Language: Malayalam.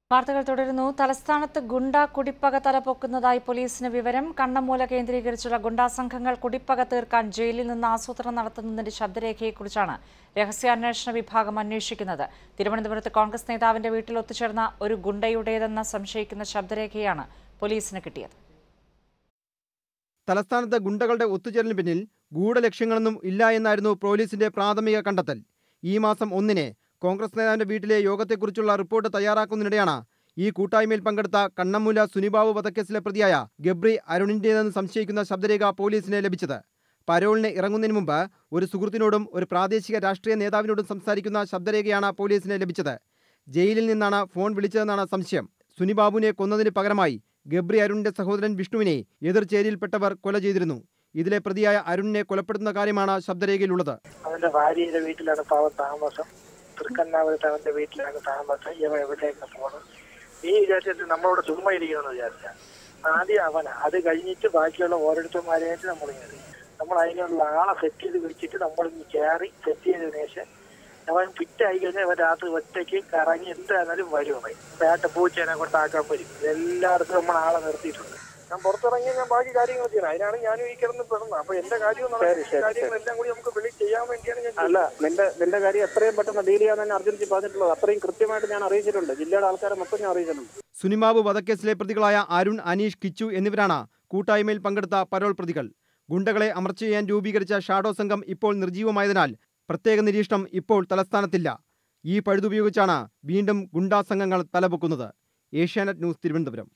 വാർത്തകൾ തുടരുന്നു തലസ്ഥാനത്ത് ഗുണ്ട കുടിപ്പക തലപൊക്കുന്നതായി പോലീസിന് വിവരം കണ്ണമൂല കേന്ദ്രീകരിച്ചുള്ള ഗുണ്ടാ സംഘങ്ങൾ കുടിപ്പക തീർക്കാൻ ജയിലിൽ നിന്ന് ആസൂത്രണം നടത്തുന്നതിന്റെ ശബ്ദരേഖയെക്കുറിച്ചാണ് രഹസ്യാന്വേഷണ വിഭാഗം അന്വേഷിക്കുന്നത് തിരുവനന്തപുരത്ത് കോൺഗ്രസ് നേതാവിന്റെ വീട്ടിൽ ഒത്തുചേർന്ന ഒരു ഗുണ്ടയുടേതെന്ന് സംശയിക്കുന്ന ശബ്ദരേഖയാണ് പോലീസിന് കിട്ടിയത് തലസ്ഥാനത്ത് ഗുണ്ടകളുടെ ഒത്തുചേരലിന് പിന്നിൽ ഗൂഢലക്ഷ്യങ്ങളൊന്നും ഇല്ല എന്നായിരുന്നു പോലീസിന്റെ പ്രാഥമിക കണ്ടെത്തൽ ഈ മാസം ഒന്നിന് കോൺഗ്രസ് നേതാവിന്റെ വീട്ടിലെ യോഗത്തെക്കുറിച്ചുള്ള റിപ്പോർട്ട് തയ്യാറാക്കുന്നതിനിടെയാണ് ഈ കൂട്ടായ്മയിൽ പങ്കെടുത്ത കണ്ണമ്മൂല സുനിബാബു വധക്കേസിലെ പ്രതിയായ ഗബ്രി അരുണിന്റേതെന്ന് സംശയിക്കുന്ന ശബ്ദരേഖ പോലീസിന് ലഭിച്ചത് പരോളിന് ഇറങ്ങുന്നതിന് മുമ്പ് ഒരു സുഹൃത്തിനോടും ഒരു പ്രാദേശിക രാഷ്ട്രീയ നേതാവിനോടും സംസാരിക്കുന്ന ശബ്ദരേഖയാണ് പോലീസിന് ലഭിച്ചത് ജയിലിൽ നിന്നാണ് ഫോൺ വിളിച്ചതെന്നാണ് സംശയം സുനിബാബുവിനെ കൊന്നതിന് പകരമായി ഗബ്രി അരുണിന്റെ സഹോദരൻ വിഷ്ണുവിനെ എതിർചേരിയിൽപ്പെട്ടവർ കൊല ചെയ്തിരുന്നു ഇതിലെ പ്രതിയായ അരുണിനെ കൊലപ്പെടുത്തുന്ന കാര്യമാണ് ശബ്ദരേഖയിലുള്ളത് അവന്റെ ഭാര്യയുടെ വീട്ടിലാണ് പാവം താമസം തൃക്കണ്ണാപുരത്ത് അവന്റെ വീട്ടിലാണ് താമസം ഇവ എവിടെയൊക്കെ പോകണം നീ വിചാരിച്ചിട്ട് നമ്മളോട് ചുമ്മാ ഇരിക്കണമെന്ന് വിചാരിച്ച ആദ്യം അവനാ അത് കഴിഞ്ഞിട്ട് ബാക്കിയുള്ള ഓരോരുത്തന്മാരെയായിട്ട് നമ്മൾ കയറി നമ്മൾ അതിനുള്ള ആളെ സെറ്റ് ചെയ്ത് വിളിച്ചിട്ട് നമ്മൾ ഇനി കയറി സെറ്റ് ചെയ്തതിനു ശേഷം അവൻ ഫിറ്റായി കഴിഞ്ഞാൽ അവൻ രാത്രി ഒറ്റയ്ക്ക് കറങ്ങി എന്തായാലും വരും അവൻ വേട്ട പൂച്ചേനെ കൊണ്ടാക്കാൻ വരും എല്ലായിടത്തും നമ്മൾ ആളെ നിർത്തിയിട്ടുണ്ട് ഞാൻ പുറത്തിറങ്ങി ഞാൻ ബാക്കി കാര്യങ്ങൾ ചെയ്യണം അതിനാണ് ഞാനും ഈ കിടന്ന് പെടുന്നത് അപ്പൊ എന്റെ കാര്യം കാര്യങ്ങളെല്ലാം കൂടി നമുക്ക് വിളി ചെയ്യാൻ വേണ്ടിയാണ് ഞാൻ അല്ല നിന്റെ നിന്റെ കാര്യം എത്രയും പെട്ടെന്ന് ഡീൽ ചെയ്യാൻ തന്നെ അർജൻസി പറഞ്ഞിട്ടുള്ളത് അത്രയും കൃത്യമായിട്ട് ഞാൻ അറിയിച്ചിട്ടുണ്ട് ജില്ലയുടെ ആൾക്കാരെ മൊത്തം ഞാൻ അറിയിച്ചിട്ടുണ്ട് സുനിമാബു വധക്കേസിലെ പ്രതികളായ അരുൺ അനീഷ് കിച്ചു എന്നിവരാണ് കൂട്ടായ്മയിൽ പങ്കെടുത്ത പരോൾ പ്രതികൾ ഗുണ്ടകളെ അമർച്ച ചെയ്യാൻ രൂപീകരിച്ച ഷാഡോ സംഘം ഇപ്പോൾ നിർജീവമായതിനാൽ പ്രത്യേക നിരീക്ഷണം ഇപ്പോൾ തലസ്ഥാനത്തില്ല ഈ പഴുതുപയോഗിച്ചാണ് വീണ്ടും ഗുണ്ടാ സംഘങ്ങൾ തലപൊക്കുന്നത് ഏഷ്യാനെറ്റ് ന്യൂസ് തിരുവനന്തപുരം